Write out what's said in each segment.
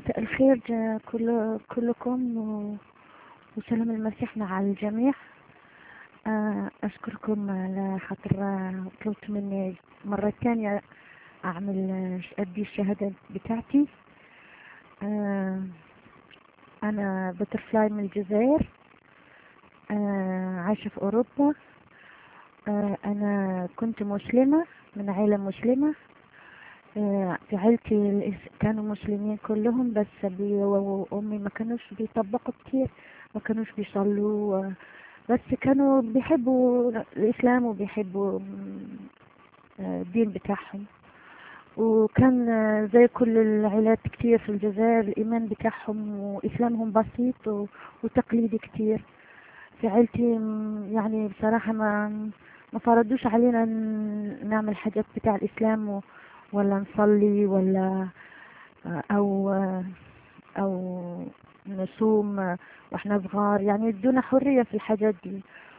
مساء الخير جا- كل كلكم و- وسلام المسيح مع الجميع آه، أشكركم على خاطر آه، طلبت مني مرة ثانية أعمل آه، أدي الشهادة بتاعتي آه، أنا بترفلاي من الجزائر آه، عايشة في أوروبا آه، أنا كنت مسلمة من عائلة مسلمة آه، في عيلتي الإس- كانوا مسلمين كلهم بس أبي و- وأمي ما كانوش بيطبقوا كتير ما كانوش بيصلوا آه، بس كانوا بيحبوا الإسلام وبيحبوا م، آه، الدين بتاعهم وكان آه، زي كل العائلات كتير في الجزائر الإيمان بتاعهم وإسلامهم بسيط و- وتقليدي كتير في عيلتي م، يعني بصراحة ما ما فرضوش علينا ن- نعمل حاجات بتاع الإسلام و- ولا نصلي ولا أو أو نصوم واحنا صغار يعني ادونا حرية في الحاجات دي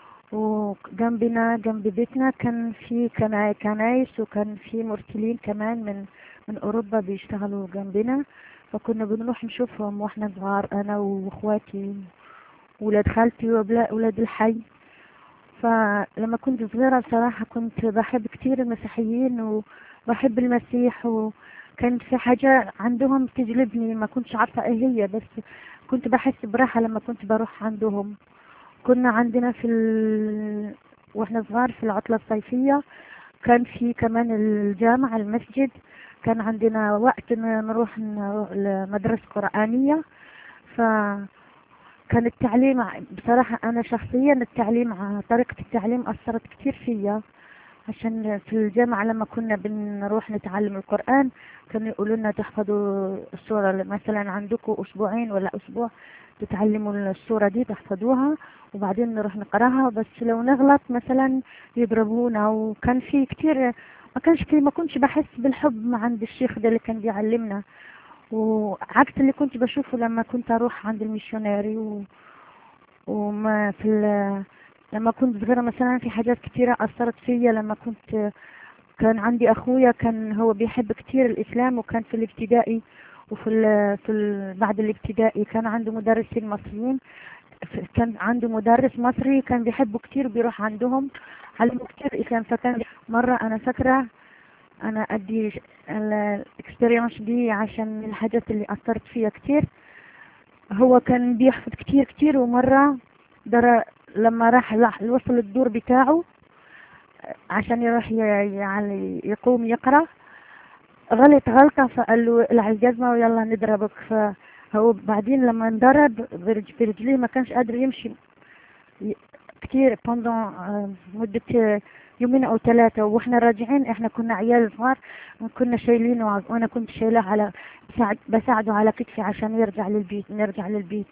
وجنبنا جنب بيتنا كان في كنا- كنايس وكان في مرسلين كمان من من أوروبا بيشتغلوا جنبنا فكنا بنروح نشوفهم واحنا صغار أنا وإخواتي ولاد خالتي وولاد الحي فلما كنت صغيرة بصراحة كنت بحب كتير المسيحيين وبحب المسيح وكانت في حاجة عندهم تجلبني ما كنتش عارفة ايه هي بس كنت بحس براحة لما كنت بروح عندهم كنا عندنا في ال... واحنا صغار في العطلة الصيفية كان في كمان الجامع المسجد كان عندنا وقت ن- نروح نروح لمدرسة قرآنية ف كان التعليم ع- بصراحة أنا شخصيا التعليم ع- طريقة التعليم أثرت كتير فيا عشان في الجامعة لما كنا بنروح نتعلم القرآن كانوا يقولوا لنا تحفظوا السورة ل- مثلا عندكم أسبوعين ولا أسبوع تتعلموا السورة دي تحفظوها وبعدين نروح نقراها بس لو نغلط مثلا يضربونا وكان في كتير ما كانش في ما كنتش بحس بالحب مع عند الشيخ ده اللي كان بيعلمنا وعكس اللي كنت بشوفه لما كنت أروح عند الميشوناري و... وما في ال... لما كنت صغيرة مثلا في حاجات كتيرة أثرت فيا لما كنت كان عندي أخويا كان هو بيحب كتير الإسلام وكان في الابتدائي وفي ال... في ال... بعد الابتدائي كان عنده مدرسين مصريين ف- كان عنده مدرس مصري كان بيحبه كتير بيروح عندهم علمه كتير الإسلام فكان مرة أنا فاكرة أنا أدي الاكسبيرينس دي عشان الحاجات اللي أثرت فيها كتير هو كان بيحفظ كتير كتير ومرة در لما راح راح وصل الدور بتاعه عشان يروح ي- يعني يقوم يقرأ غلط غلطة فقال له الع الجزمة ويلا نضربك فهو بعدين لما انضرب برج- في رجليه ما كانش قادر يمشي ي- كتير بوندون مدة يومين أو ثلاثة وإحنا راجعين إحنا كنا عيال صغار كنا شايلينه ع- وأنا كنت شايلاه على بساعد بساعده على كتفي عشان يرجع للبيت نرجع للبيت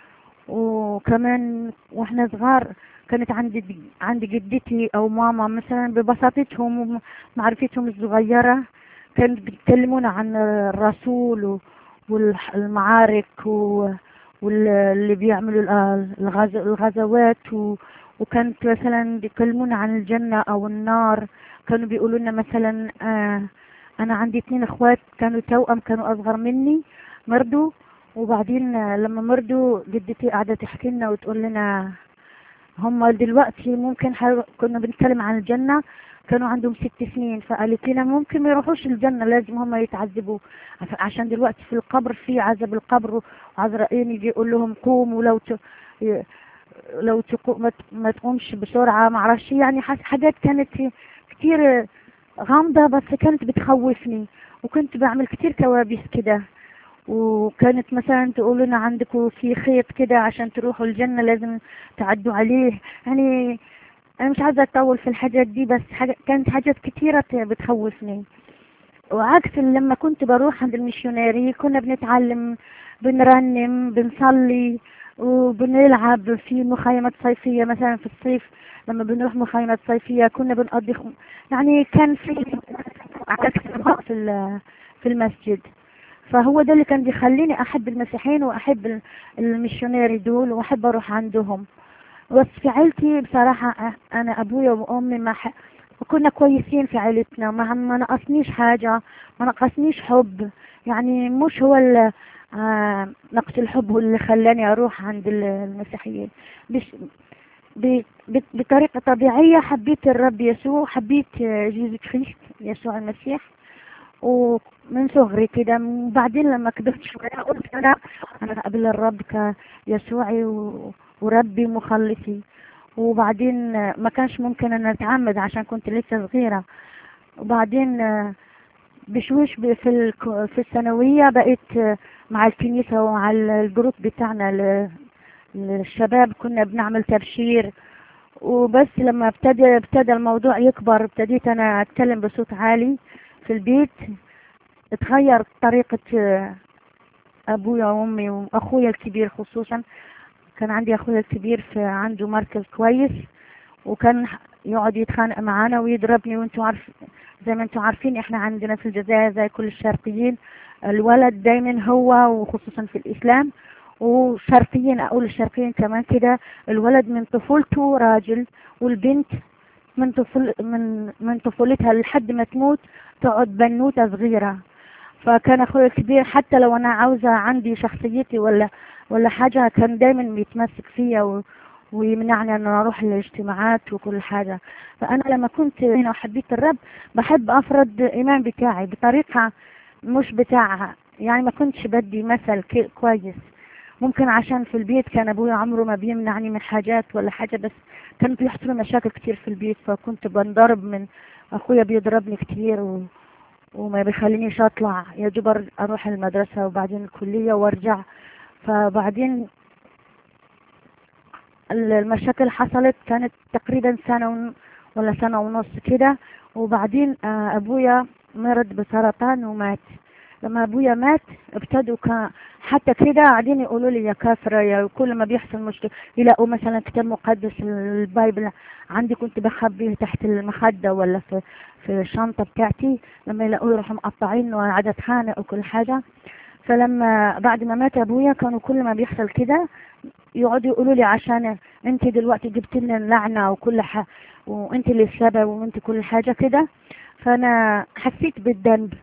وكمان واحنا صغار كانت عندي عندي جدتي او ماما مثلا ببساطتهم ومعرفتهم الصغيرة كانت بيتكلمونا عن الرسول و- والمعارك و- واللي بيعملوا ال- الغز- الغزوات و- وكانت مثلا بيكلمونا عن الجنة او النار كانوا بيقولوا لنا مثلا آه انا عندي اتنين اخوات كانوا توأم كانوا اصغر مني مرضوا وبعدين آه، لما مرضوا جدتي قاعدة تحكي لنا وتقول لنا هم دلوقتي ممكن حر... كنا بنتكلم عن الجنة كانوا عندهم ست سنين فقالت لنا ممكن ما يروحوش الجنة لازم هم يتعذبوا عف- عشان دلوقتي في القبر في عذاب القبر وعزرائيل يجي يقول لهم قوموا لو ت... ي- لو تقو... ما, ت... ما تقومش بسرعة ما اعرفش يعني حس... حاجات كانت كتير غامضة بس كانت بتخوفني وكنت بعمل كتير كوابيس كده وكانت مثلا تقول لنا عندكم في خيط كده عشان تروحوا الجنة لازم تعدوا عليه يعني أنا مش عايزة أطول في الحاجات دي بس حاجة كانت حاجات كتيرة بتخوفني وعكس لما كنت بروح عند الميشوناري كنا بنتعلم بنرنم بنصلي وبنلعب في مخيمات صيفية مثلا في الصيف لما بنروح مخيمات صيفية كنا بنقضي خم... يعني كان في عكس في ال- في المسجد فهو ده اللي كان بيخليني أحب المسيحيين وأحب ال- الميشوناري دول وأحب أروح عندهم بس في عيلتي بصراحة أ- أنا أبويا وأمي ما ح... كنا كويسين في عيلتنا ما ما نقصنيش حاجة ما نقصنيش حب يعني مش هو ال... آه نقص الحب هو اللي خلاني اروح عند المسيحيين بش ب- ب- بطريقة طبيعية حبيت الرب يسوع حبيت جيزوس كريست يسوع المسيح ومن صغري كده وبعدين لما كبرت شوية قلت أنا أنا أقبل الرب كيسوعي و- وربي مخلصي وبعدين ما كانش ممكن أن أتعمد عشان كنت لسه صغيرة وبعدين بشويش ب- في الك- في الثانوية بقيت مع الكنيسة ومع الجروب بتاعنا ل- للشباب كنا بنعمل تبشير وبس لما ابتدى ابتدى الموضوع يكبر ابتديت انا اتكلم بصوت عالي في البيت اتغير طريقة آه، ابويا وامي واخويا الكبير خصوصا كان عندي اخويا الكبير في عنده مركز كويس وكان يقعد يتخانق معانا ويضربني وانتوا عارف زي ما انتوا عارفين احنا عندنا في الجزائر زي كل الشرقيين الولد دايما هو وخصوصا في الاسلام وشرقيين اقول الشرقيين كمان كده الولد من طفولته راجل والبنت من طفل من من طفولتها لحد ما تموت تقعد بنوتة صغيرة فكان اخويا الكبير حتى لو انا عاوزة عندي شخصيتي ولا ولا حاجة كان دايما بيتمسك فيا و ويمنعني ان اروح الاجتماعات وكل حاجة فانا لما كنت هنا وحبيت الرب بحب افرض ايمان بتاعي بطريقة مش بتاعها يعني ما كنتش بدي مثل ك- كويس ممكن عشان في البيت كان ابويا عمره ما بيمنعني من حاجات ولا حاجة بس كان بيحصل مشاكل كتير في البيت فكنت بنضرب من اخويا بيضربني كتير و... وما بيخلينيش اطلع يا دوب اروح المدرسة وبعدين الكلية وارجع فبعدين المشاكل حصلت كانت تقريبا سنة ون- ولا سنة ونص كده وبعدين آه، ابويا مرض بسرطان ومات لما ابويا مات ابتدوا ك... حتى كده قاعدين يقولوا لي يا كافرة يا كل ما بيحصل مشكلة يلاقوا مثلا كتاب مقدس البايبل عندي كنت بخبيه تحت المخدة ولا في في الشنطة بتاعتي لما يلاقوه يروحوا مقطعين وقعدت اتخانق وكل حاجة فلما بعد ما مات ابويا كانوا كل ما بيحصل كده يقعدوا يقولوا لي عشان انت دلوقتي جبت لنا اللعنة وكل حاجة وانت اللي السبب وانت كل حاجة كده فانا حسيت بالذنب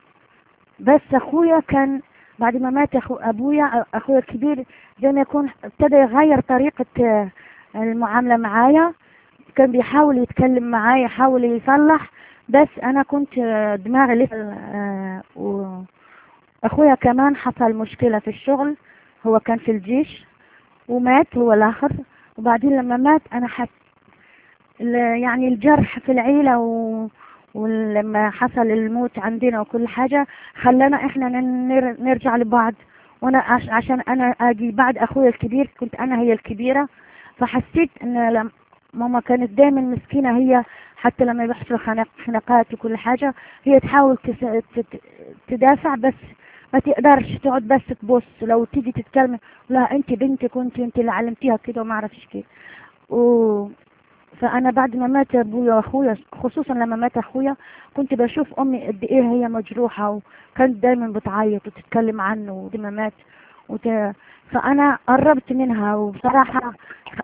بس اخويا كان بعد ما مات أخو ابويا اخويا الكبير زي ما يكون ابتدى يغير طريقة آه، المعاملة معايا كان بيحاول يتكلم معايا يحاول يصلح بس انا كنت آه، دماغي لسه آه، و- اخويا كمان حصل مشكلة في الشغل هو كان في الجيش ومات هو الاخر وبعدين لما مات انا حس ال- يعني الجرح في العيلة و... ولما حصل الموت عندنا وكل حاجة خلانا احنا نر- نرجع لبعض وانا عش... عشان انا اجي بعد اخويا الكبير كنت انا هي الكبيرة فحسيت ان لم... ماما كانت دايما مسكينة هي حتى لما بيحصل خناق... خناقات وكل حاجة هي تحاول تس... تت... تدافع بس ما تقدرش تقعد بس تبص لو تيجي تتكلم لا انت بنتي كنت انت اللي علمتيها كده وما اعرفش كده و... فانا بعد ما مات ابويا واخويا خصوصا لما مات اخويا كنت بشوف امي قد ايه هي مجروحه وكانت دايما بتعيط وتتكلم عنه ودي ما مات وت... فانا قربت منها وبصراحه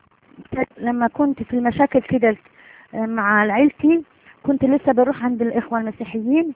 لما كنت في المشاكل كده مع عيلتي كنت لسه بروح عند الاخوه المسيحيين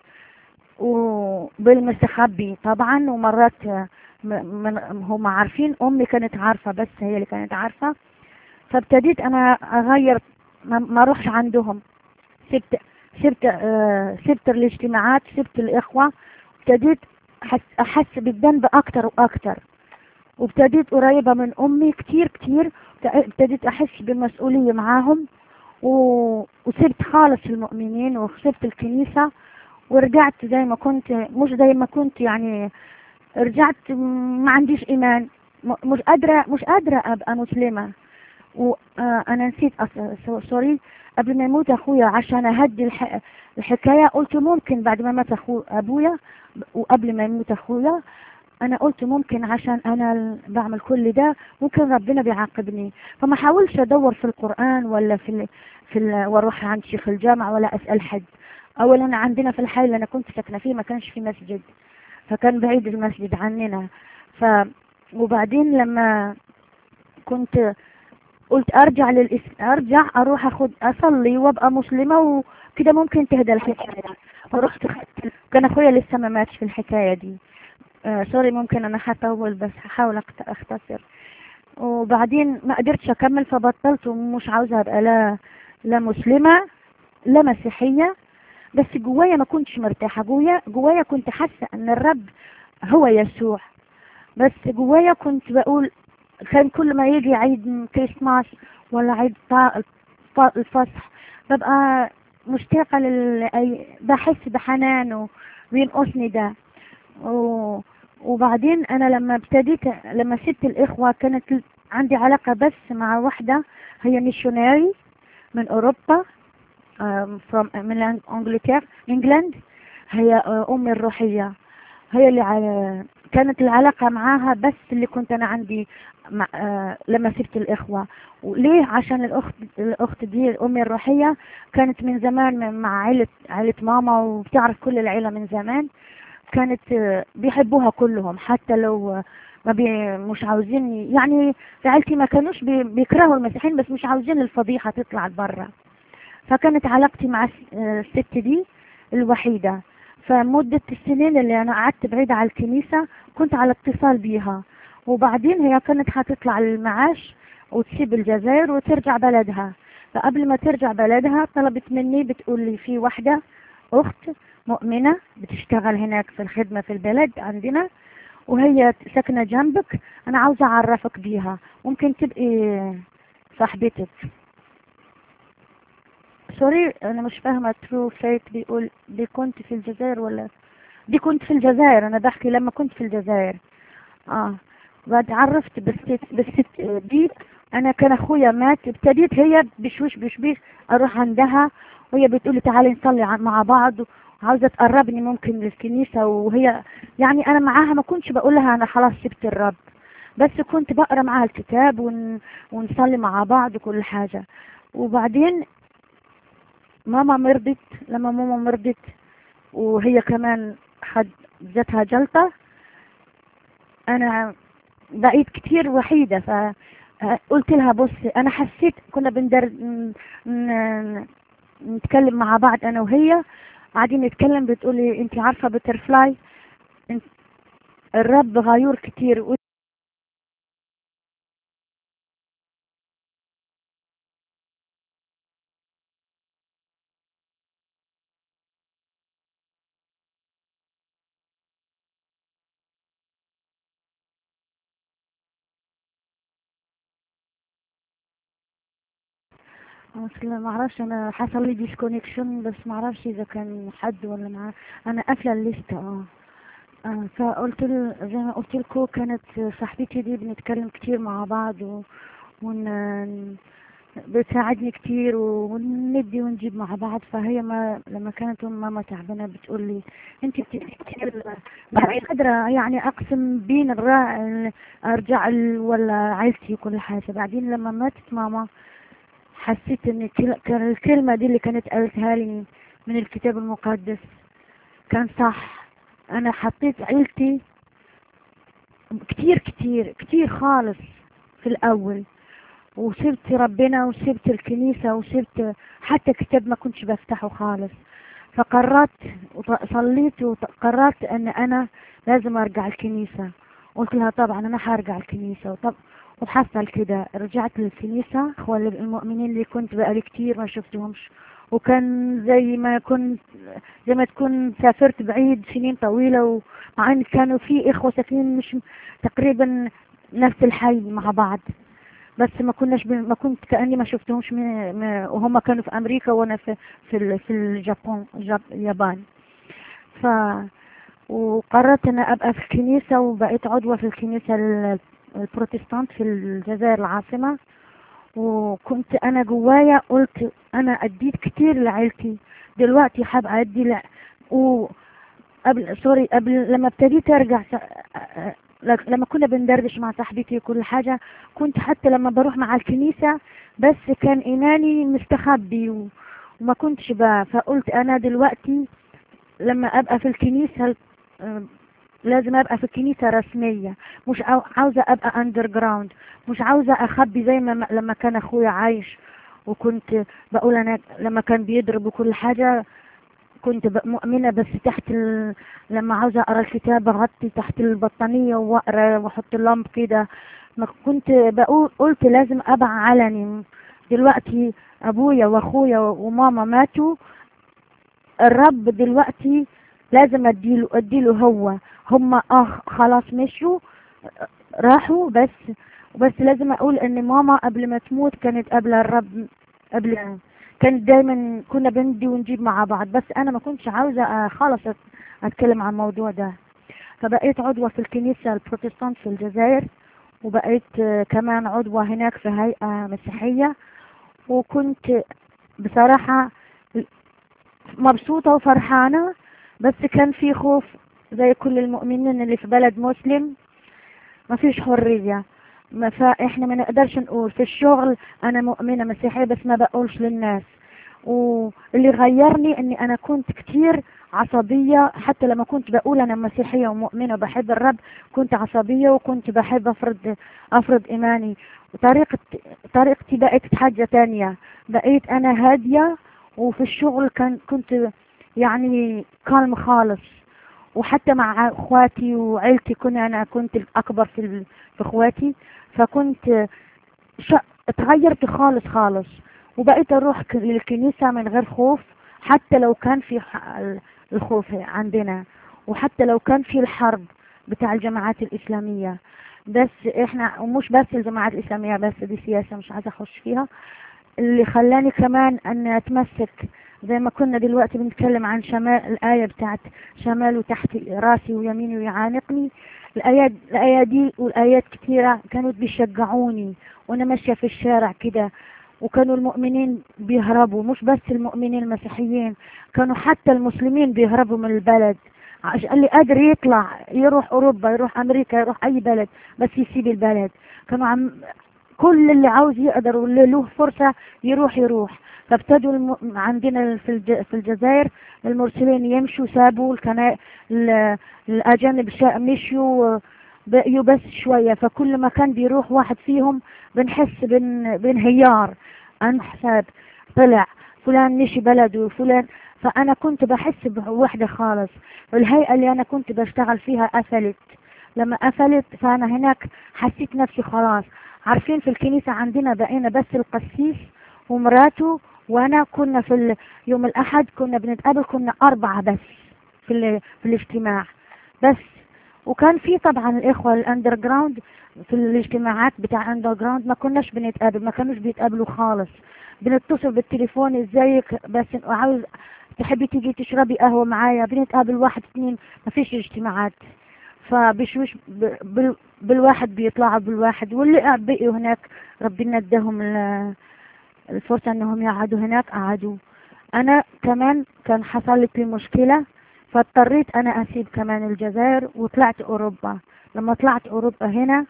وبالمستخبي طبعا ومرات م- من هم عارفين امي كانت عارفه بس هي اللي كانت عارفه فابتديت انا اغير ما ما اروحش عندهم سبت سبت آه سبت الاجتماعات سبت الاخوه ابتديت أحس, احس بالذنب اكتر واكتر وابتديت قريبه من امي كتير كتير ابتديت احس بالمسؤوليه معاهم و... وسبت خالص المؤمنين وسبت الكنيسه ورجعت زي ما كنت مش زي ما كنت يعني رجعت ما عنديش ايمان م- مش قادره مش قادره ابقى مسلمه وانا نسيت أص- سو- سوري قبل ما يموت اخويا عشان اهدي الح... الحكايه قلت ممكن بعد ما مات اخو ابويا وقبل ما يموت اخويا انا قلت ممكن عشان انا ال- بعمل كل ده ممكن ربنا بيعاقبني فما حاولش ادور في القران ولا في ال... في ال... واروح عند شيخ الجامع ولا اسال حد اولا عندنا في الحي اللي انا كنت ساكنه فيه ما كانش في مسجد فكان بعيد المسجد عننا ف وبعدين لما كنت قلت ارجع للإس... ارجع اروح اخد اصلي وابقى مسلمه وكده ممكن تهدى الحكايه فرحت خدت كان اخويا لسه ما ماتش في الحكايه دي آه سوري ممكن انا هطول بس هحاول أخت- اختصر وبعدين ما قدرتش اكمل فبطلت ومش عاوزة ابقى لا لا مسلمة لا مسيحية بس جوايا ما كنتش مرتاحة جوايا جوايا كنت حاسة ان الرب هو يسوع بس جوايا كنت بقول كان كل ما يجي عيد كريسماس ولا عيد طا- الف- الفصح ببقى مشتاقة لل أي- بحس بحنان وبينقصني ده و... وبعدين انا لما ابتديت لما سبت الاخوة كانت عندي علاقة بس مع واحدة هي ميشوناري من اوروبا um, from من انجلترا انجلاند هي آه، امي الروحية هي اللي ع- كانت العلاقة معاها بس اللي كنت انا عندي مع آه، لما سبت الاخوة وليه عشان الاخت الاخت دي امي الروحية كانت من زمان مع عيلة عيلة ماما وبتعرف كل العيلة من زمان كانت آه، بيحبوها كلهم حتى لو آه، ما بي مش عاوزين يعني في عيلتي ما كانوش بي- بيكرهوا المسيحيين بس مش عاوزين الفضيحة تطلع برا فكانت علاقتي مع الس- آه، الست دي الوحيدة فمدة السنين اللي أنا قعدت بعيدة على الكنيسة كنت على اتصال بيها وبعدين هي كانت هتطلع المعاش وتسيب الجزائر وترجع بلدها فقبل ما ترجع بلدها طلبت مني بتقول لي في واحدة أخت مؤمنة بتشتغل هناك في الخدمة في البلد عندنا وهي ساكنة جنبك أنا عاوزة أعرفك بيها ممكن تبقي صاحبتك سوري أنا مش فاهمة ترو فيت بيقول دي كنت في الجزائر ولا دي كنت في الجزائر أنا بحكي لما كنت في الجزائر آه بعد عرفت بالست بالست دي أنا كان أخويا مات ابتديت هي بشوش بشبيش أروح عندها وهي بتقولي تعالي نصلي ع- مع بعض وعاوزة تقربني ممكن للكنيسة وهي يعني أنا معاها ما كنتش بقول لها أنا خلاص سبت الرب بس كنت بقرا معاها الكتاب ون... ونصلي مع بعض وكل حاجة وبعدين ماما مرضت لما ماما مرضت وهي كمان حد جاتها جلطة أنا بقيت كتير وحيدة فقلت لها بصي أنا حسيت كنا بندر ن- ن- نتكلم مع بعض أنا وهي قاعدين نتكلم بتقولي أنت عارفة بترفلاي انت الرب غيور كتير و- اصل ما اعرفش انا حصل لي ديسكونكشن بس ما اعرفش اذا كان حد ولا معاه انا قافله الليسته اه آه، فقلت له زي ما قلت لكم كانت صاحبتي دي بنتكلم كتير مع بعض و... ون... بتساعدني كتير وندي ونجيب مع بعض فهي ما لما كانت ام ماما تعبانه بتقول لي انت بتدي كتير مش قادره يعني اقسم بين الرا... ارجع ال... ولا عيلتي وكل حاجه بعدين لما ماتت ماما حسيت ان كل- كان الكلمه دي اللي كانت قالتها لي من الكتاب المقدس كان صح انا حطيت عيلتي كتير كتير كتير خالص في الاول وسبت ربنا وسبت الكنيسة وسبت حتى كتاب ما كنتش بفتحه خالص فقررت وصليت وقررت ان انا لازم ارجع الكنيسة قلت لها طبعا انا هرجع الكنيسة وطب وحصل كده رجعت للكنيسة اخوة المؤمنين اللي كنت بقالي كتير ما شفتهمش وكان زي ما كنت زي ما تكون سافرت بعيد سنين طويلة ومع ان كانوا في اخوة ساكنين مش تقريبا نفس الحي مع بعض بس ما كناش بن... ما كنت كاني ما شفتهمش من... من... وهم كانوا في امريكا وانا في في ال... في اليابان جاب... اليابان ف وقررت ان ابقى في الكنيسه وبقيت عضوه في الكنيسه ال- البروتستانت في الجزائر العاصمه وكنت انا جوايا قلت انا اديت كتير لعيلتي دلوقتي حابة ادي ل... و قبل سوري قبل لما ابتديت ارجع س... لما كنا بندردش مع صاحبتي وكل حاجة كنت حتى لما بروح مع الكنيسة بس كان ايماني مستخبي و... وما كنتش بقى فقلت انا دلوقتي لما ابقى في الكنيسة آه، لازم ابقى في الكنيسة رسمية مش عاو- عاوزة ابقى اندر جراوند مش عاوزة اخبي زي ما لما كان اخويا عايش وكنت بقول انا لما كان بيضرب وكل حاجة كنت ب- مؤمنة بس تحت ال... لما عاوزة أقرأ الكتاب أغطي تحت البطانية وأقرأ وأحط اللمب كده ما كنت بقول قلت لازم أبع علني دلوقتي أبويا وأخويا وماما ماتوا الرب دلوقتي لازم أديله أديله هو هم آه خلاص مشوا راحوا بس بس لازم أقول إن ماما قبل ما تموت كانت قبل الرب قبل كانت دايما كنا بندي ونجيب مع بعض بس انا ما كنتش عاوزه آه، خالص أت- اتكلم عن الموضوع ده فبقيت عضوه في الكنيسه البروتستانت في الجزائر وبقيت آه، كمان عضوه هناك في هيئه مسيحيه وكنت بصراحه مبسوطه وفرحانه بس كان في خوف زي كل المؤمنين اللي في بلد مسلم ما فيش حريه ما فاحنا ما نقدرش نقول في الشغل انا مؤمنه مسيحيه بس ما بقولش للناس واللي غيرني اني انا كنت كتير عصبيه حتى لما كنت بقول انا مسيحيه ومؤمنه وبحب الرب كنت عصبيه وكنت بحب افرض افرض ايماني وطريقه طريقتي بقت حاجه تانية بقيت انا هاديه وفي الشغل كان كنت يعني كالم خالص وحتى مع اخواتي وعيلتي كنا انا كنت الاكبر في ال- في اخواتي فكنت ش... اتغيرت خالص خالص وبقيت اروح ك- للكنيسة من غير خوف حتى لو كان في ح- ال- الخوف عندنا وحتى لو كان في الحرب بتاع الجماعات الإسلامية بس احنا ومش بس الجماعات الإسلامية بس دي سياسة مش عايزة أخش فيها اللي خلاني كمان أن أتمسك زي ما كنا دلوقتي بنتكلم عن شمال الآية بتاعت شمال تحت راسي ويميني ويعانقني الآيات الآية دي والآيات كتيرة كانوا بيشجعوني وأنا ماشية في الشارع كده وكانوا المؤمنين بيهربوا مش بس المؤمنين المسيحيين كانوا حتى المسلمين بيهربوا من البلد عشان اللي قادر يطلع يروح أوروبا يروح أمريكا يروح أي بلد بس يسيب البلد كانوا عم كل اللي عاوز يقدر واللي له فرصة يروح يروح فابتدوا الم... عندنا في الج... في الجزائر المرسلين يمشوا سابوا الكنا... ال... الأجانب شا... مشوا بقيوا بس شوية فكل ما كان بيروح واحد فيهم بنحس بن... بانهيار عن حساب طلع فلان مشي بلده فلان فأنا كنت بحس بوحدة خالص الهيئة اللي أنا كنت بشتغل فيها قفلت لما قفلت فأنا هناك حسيت نفسي خلاص عارفين في الكنيسة عندنا بقينا بس القسيس ومراته وأنا كنا في ال- يوم الأحد كنا بنتقابل كنا أربعة بس في, ال- في الاجتماع بس وكان في طبعا الإخوة الأندر جراوند في الاجتماعات بتاع أندر جراوند ما كناش بنتقابل ما كانوش بيتقابلوا خالص بنتصل بالتليفون ازيك بس عاوز تحبي تيجي تشربي قهوة معايا بنتقابل واحد اثنين ما فيش اجتماعات فبشوش ب- بال- بالواحد بيطلعوا بالواحد واللي بقيوا هناك ربنا اداهم ال- الفرصة انهم يقعدوا هناك قعدوا انا كمان كان حصلت لي مشكلة فاضطريت انا اسيب كمان الجزائر وطلعت اوروبا لما طلعت اوروبا هنا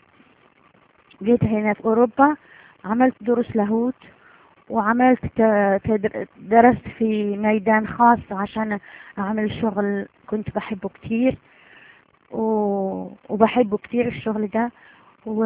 جيت هنا في اوروبا عملت دروس لاهوت وعملت ت- تدر- درست في ميدان خاص عشان اعمل شغل كنت بحبه كتير و... وبحبه كتير الشغل ده و...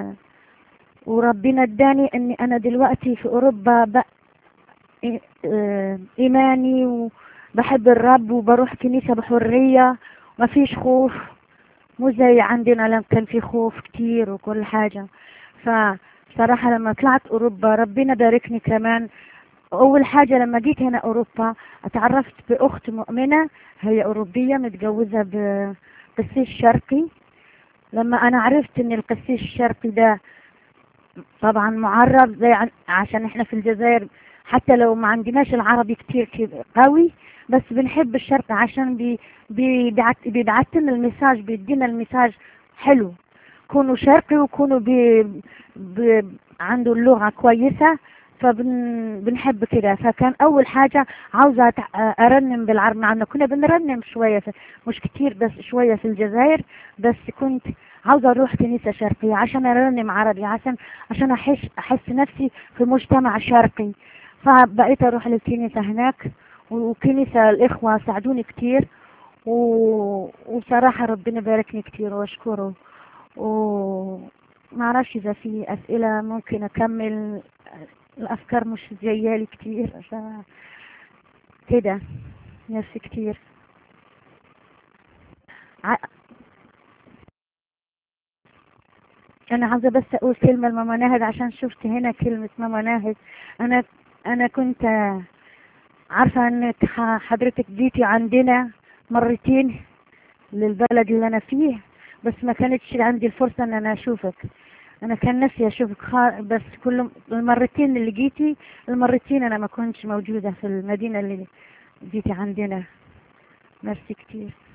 وربنا اداني اني انا دلوقتي في اوروبا ب... إي- آه، ايماني وبحب الرب وبروح كنيسة بحرية ما فيش خوف مو زي عندنا لما كان في خوف كتير وكل حاجة فصراحة لما طلعت اوروبا ربنا باركني كمان اول حاجة لما جيت هنا اوروبا اتعرفت باخت مؤمنة هي اوروبية متجوزة بقسيس شرقي لما انا عرفت ان القسيس الشرقي ده طبعا معرب زي عن- عشان احنا في الجزائر حتى لو ما عندناش العربي كتير كده قوي بس بنحب الشرق عشان بي بي بيبعت بيبعت لنا المساج بيدينا المساج حلو كونوا شرقي وكونوا بي بي عنده اللغة كويسة فبنحب كده فكان أول حاجة عاوزة أتع- أرنم بالعربي مع إنه كنا بنرنم شوية في مش كتير بس شوية في الجزائر بس كنت عاوزة أروح كنيسة شرقية عشان أرنم عربي عشان عشان أحس أحس نفسي في مجتمع شرقي فبقيت أروح للكنيسة هناك وكنيسة الإخوة ساعدوني كتير و... وصراحة ربنا باركني كتير وأشكره وما أعرفش إذا في أسئلة ممكن أكمل الأفكار مش جايالي كتير ف كده ميرسي كتير ع... انا عاوزة بس اقول كلمة لماما ناهد عشان شفت هنا كلمة ماما ناهد انا انا كنت عارفة انك ح- حضرتك جيتي عندنا مرتين للبلد اللي انا فيه بس ما كانتش عندي الفرصة ان انا اشوفك انا كان نفسي اشوفك خا... بس كل المرتين اللي جيتي المرتين انا ما كنتش موجودة في المدينة اللي جيتي عندنا ميرسي كتير